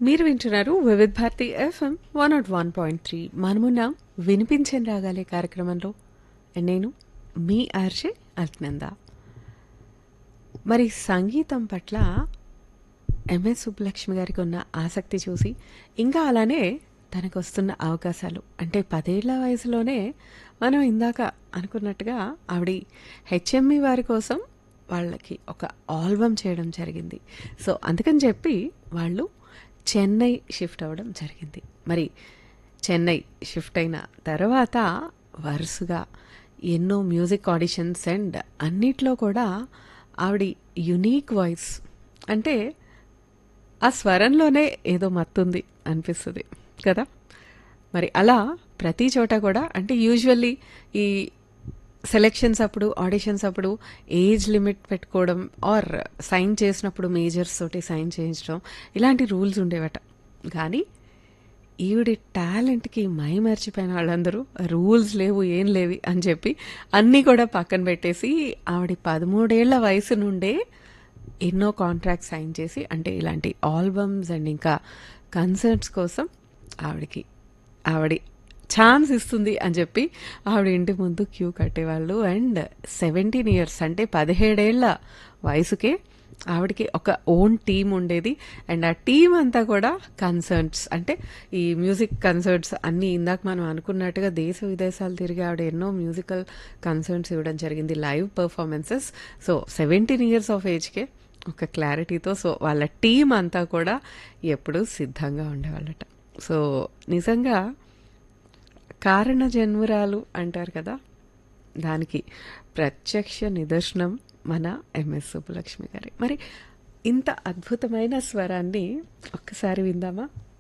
మీరు వింటున్నారు Vividh Bharati FM one nought one point three మనమున్న వినిపించని రాగాలే కార్యక్రమంలో నేను మీ ఆర్జే అల్క్నంద మరి సంగీతం పట్ల ఎంఎస్ సుబ్బలక్ష్మి గారికి ఉన్న ఆసక్తి చూసి ఇంకా అలానే తనకు వస్తున్న అవకాశాలు అంటే పదేళ్ల వయసులోనే మనం ఇందాక అనుకున్నట్టుగా ఆవిడ హెచ్ఎంఈ వారి కోసం వాళ్ళకి ఒక ఆల్బమ్ చేయడం జరిగింది సో అందుకని చెప్పి వాళ్ళు చెన్నై షిఫ్ట్ అవ్వడం జరిగింది మరి చెన్నై షిఫ్ట్ అయిన తర్వాత వరుసగా ఎన్నో మ్యూజిక్ ఆడిషన్స్ అండ్ అన్నిట్లో కూడా ఆవిడ యునీక్ వాయిస్ అంటే ఆ స్వరంలోనే ఏదో మత్తుంది అనిపిస్తుంది కదా మరి అలా ప్రతి చోట కూడా అంటే యూజువల్లీ ఈ సెలెక్షన్స్ అప్పుడు ఆడిషన్స్ అప్పుడు ఏజ్ లిమిట్ పెట్టుకోవడం ఆర్ సైన్ చేసినప్పుడు మేజర్స్ తోటి సైన్ చేయించడం ఇలాంటి రూల్స్ ఉండేవట కానీ ఈవిడి టాలెంట్కి మై మర్చిపోయిన వాళ్ళందరూ రూల్స్ లేవు ఏం లేవి అని చెప్పి అన్నీ కూడా పక్కన పెట్టేసి ఆవిడ పదమూడేళ్ల వయసు నుండే ఎన్నో కాంట్రాక్ట్ సైన్ చేసి అంటే ఇలాంటి ఆల్బమ్స్ అండ్ ఇంకా కన్సర్ట్స్ కోసం ఆవిడకి ఆవిడ ఛాన్స్ ఇస్తుంది అని చెప్పి ఆవిడ ఇంటి ముందు క్యూ కట్టేవాళ్ళు అండ్ సెవెంటీన్ ఇయర్స్ అంటే పదిహేడేళ్ల వయసుకే ఆవిడకి ఒక ఓన్ టీం ఉండేది అండ్ ఆ టీం అంతా కూడా కన్సర్ట్స్ అంటే ఈ మ్యూజిక్ కన్సర్ట్స్ అన్నీ ఇందాక మనం అనుకున్నట్టుగా దేశ విదేశాలు తిరిగి ఆవిడ ఎన్నో మ్యూజికల్ కన్సర్ట్స్ ఇవ్వడం జరిగింది live performances so seventeen years of ఏజ్కే ఒక క్లారిటీతో సో వాళ్ళ టీం అంతా కూడా ఎప్పుడూ సిద్ధంగా ఉండేవాళ్ళట సో నిజంగా కారణ జన్మురాలు అంటారు కదా దానికి ప్రత్యక్ష నిదర్శనం మన ఎంఎస్ సుబ్బలక్ష్మి గారి మరి ఇంత అద్భుతమైన స్వరాన్ని ఒక్కసారి విందామా